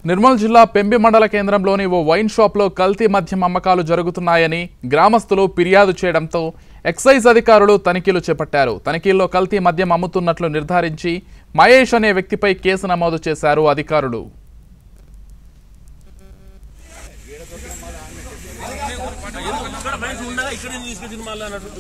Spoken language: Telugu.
నిర్మల్ జిల్లా పెంబి మండల కేంద్రంలోని ఓ వైన్ షాప్లో కల్తీ మద్యం అమ్మకాలు జరుగుతున్నాయని గ్రామస్తులు ఫిర్యాదు చేయడంతో ఎక్సైజ్ అధికారులు తనిఖీలు చేపట్టారు తనిఖీల్లో కల్తీ మద్యం అమ్ముతున్నట్లు నిర్ధారించి మహేష్ అనే వ్యక్తిపై కేసు నమోదు చేశారు అధికారులు ఇక్కడ బయట ఉండగా ఇక్కడ తీసుకొచ్చింది మళ్ళీ అన్నట్టు